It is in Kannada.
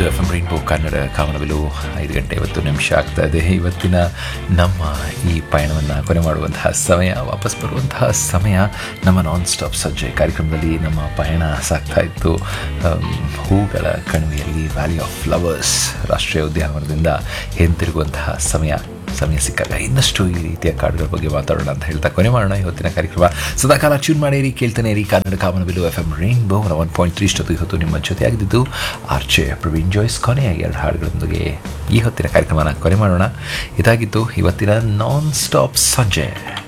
ಇದು ಎಫ್ ಎಂ ರೈನ್ಬೋ ಕನ್ನಡ ಕಾಮನಬಿಲು ಐದು ಗಂಟೆ ಇವತ್ತು ನಿಮಿಷ ಆಗ್ತಾ ಇದೆ ಇವತ್ತಿನ ನಮ್ಮ ಈ ಪಯಣವನ್ನು ಕೊನೆ ಮಾಡುವಂತಹ ಸಮಯ ವಾಪಸ್ ಬರುವಂತಹ ಸಮಯ ನಮ್ಮ ನಾನ್ ಸ್ಟಾಪ್ ಸಜ್ಜೆ ಕಾರ್ಯಕ್ರಮದಲ್ಲಿ ನಮ್ಮ ಪಯಣ ಸಾಗ್ತಾ ಇತ್ತು ಆಮ್, ಹೂಗಳ ಕಣಿವೆಯಲ್ಲಿ ವ್ಯಾಲಿ ಆಫ್ ಫ್ಲವರ್ಸ್ ರಾಷ್ಟ್ರೀಯ ಉದ್ಯಾನವನದಿಂದ ಹಿಂತಿರುಗುವಂತಹ ಸಮಯ ಸಮಯ ಸಿಕ್ಕಾಗ ಇನ್ನಷ್ಟು ಈ ರೀತಿಯ ಕಾಡುಗಳ ಬಗ್ಗೆ ಮಾತಾಡೋಣ ಅಂತ ಹೇಳ್ತಾ ಕೊನೆ ಮಾಡೋಣ ಇವತ್ತಿನ ಕಾರ್ಯಕ್ರಮ ಸದಾಕಾಲ ಟ್ಯೂನ್ ಮಾಡಿರಿ ಕೇಳ್ತಾನೆ ಇರಿ ಕನ್ನಡ ಕಾಮನಬಿಲು F M rainbow one point three ಇಷ್ಟೊತ್ತು ಇವತ್ತು ನಿಮ್ಮ ಜೊತೆಯಾಗಿದ್ದು ಆರ್ಚೆ ಪ್ರವೀಣ್ ಜಾಯ್ಸ್ ಕೊನೆಯಾಗಿ ಎರಡು ಹಾಡುಗಳೊಂದಿಗೆ ಈ ಹೊತ್ತಿನ ಕಾರ್ಯಕ್ರಮನ ಕೊನೆ ಮಾಡೋಣ ಇದಾಗಿತ್ತು ಇವತ್ತಿನ ನಾನ್ ಸ್ಟಾಪ್ ಸಂಜೆ